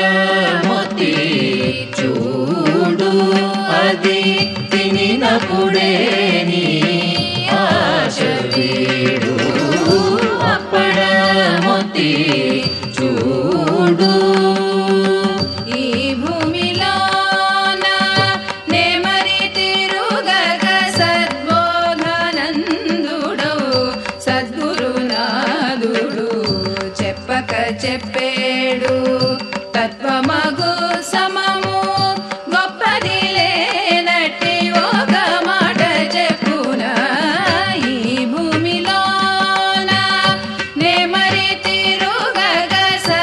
అప్పడమొత్తి చూడు అది తినినప్పుడే నీ ఆశ వీడు అప్పడమొత్తి చూడు ఈ భూమిలోన నెమరి తిరుగగ సద్బోధనందుడవు సద్గురునాథుడు చెప్పక చెప్పేడు తత్వమగు సమము గొప్పది లేనట్టి ఒక మాట చెప్పునా ఈ భూమిలోన నెమరి తిరుగగ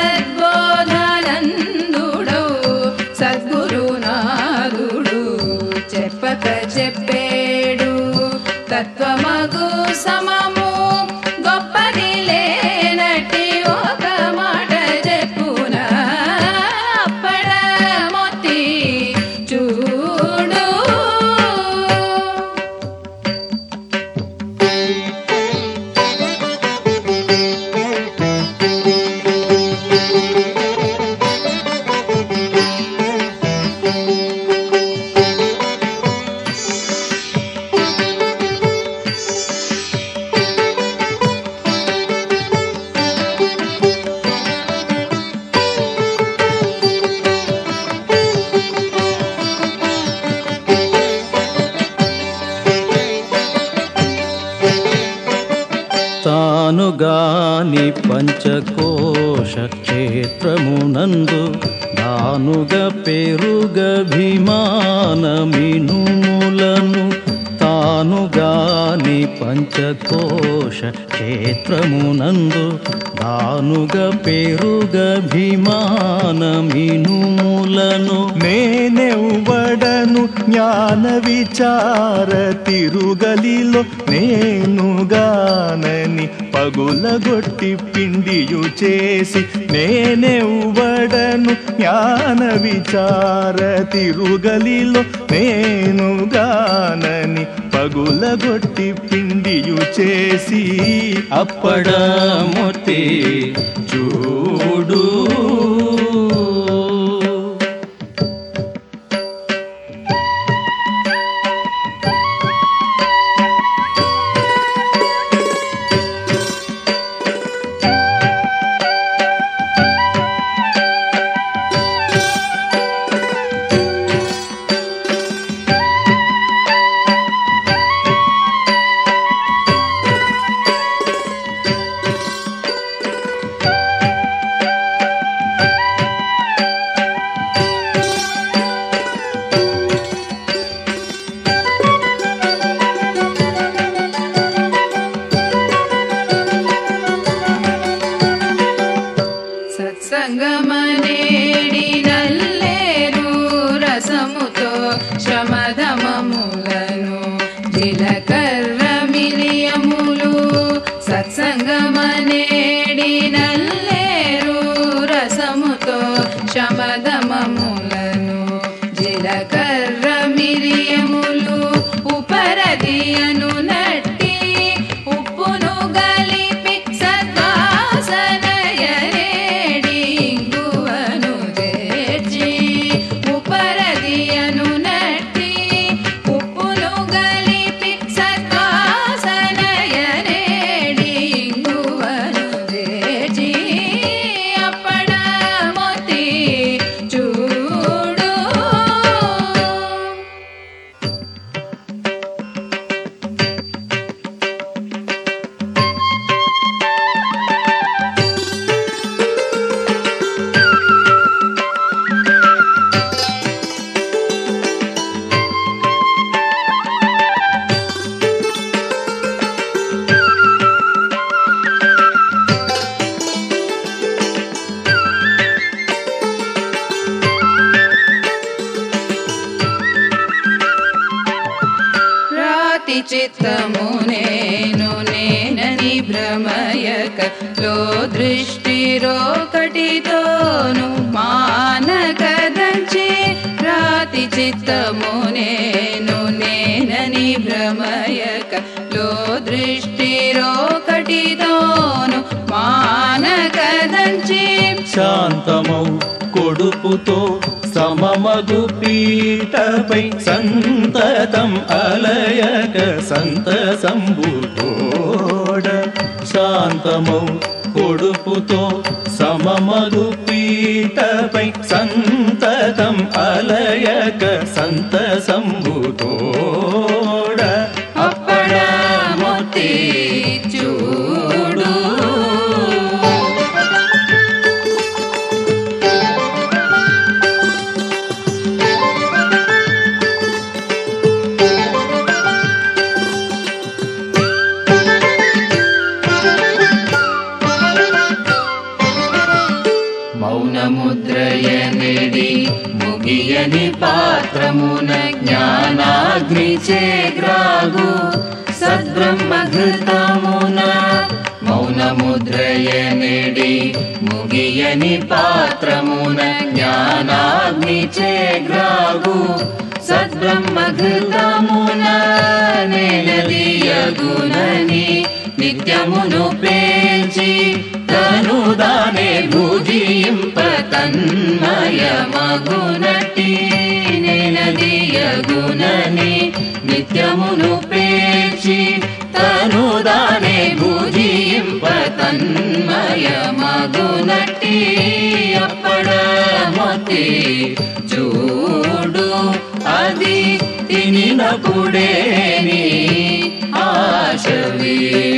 సద్బోధనందుడవు సద్గురునాథుడు చెప్పక చెప్పేడు తత్వమగు సమము గొప్పది లేనట్టి ఒక మాట చెప్పునా అప్పడమొత్తి చూడు తానుగాని పంచకోశ క్షేత్రమునందు దానుగ పెరుగ భీమానమినుములను తానుగాని పంచకోశ క్షేత్రమునందు దానుగ పెరుగ భీమానమినుములను నేనెవ్వడను జ్ఞాన విచార తిరుగలిలో నేనుగానని పగులగొట్టి పిండియు చేసి నేనెవ్వడను జ్ఞాన విచార తిరుగలిలో నేనుగానని పగులగొట్టి పిండియు చేసి అప్పడమొత్తి చూడు సత్సంగమనేడి నల్లేరు రసముతో శ్రమధమములను జీలకర్ర మిలియములు సత్సంగమనేడి నల్లేరు రసముతో శమధమములను జీలకర్ర మిరియములు ఉపరదియను నట్టి ఉప్పును గలిపి సద్వాసనయరేడి ఇంగువను చేర్చి ఉపరదియను నట్టి ఉప్పును గలిపి సద్వాసనయరేడి ఇంగువను చేర్చి అప్పడమొత్తి చూడు రాతి చిత్తము నేను నేనని భ్రమయక లో దృష్టి రోకటితోను మానకదంచి రాతి చిత్తము నేను నేనని భ్రమయక లో దృష్టి రోకటితోను మానకదంచి శాంతమౌ కొడుపుతో సమమగు పీటపై సంతతం అలయక సంతసంబుతోడ శాంతమౌ కొడుపుతో సమమగు పీటపై సంతతం అలయక సంతసంబుతోడ అప్పడ మొత్తి చూడు మౌనముద్రయనిడి ముగియని పాత్రమున జ్ఞానాగ్ని చేగ్రాగు సద్బ్రహ్మఘృతమున మౌనముద్రయనిడి ముగియని పాత్రమున జ్ఞానాగ్ని చేగ్రాగు సద్బ్రహ్మఘృతమున నెలదీయగునని నిత్యమును పేల్చి తను దానే భుజింప తన్మయమగునటి నెలదీయగునని నిత్యమును పేల్చి తను దానే భుజింప తన్మయమగునటి అప్పడ మొత్తి చూడు అది తినినప్పుడే నీ ఆశ వీడు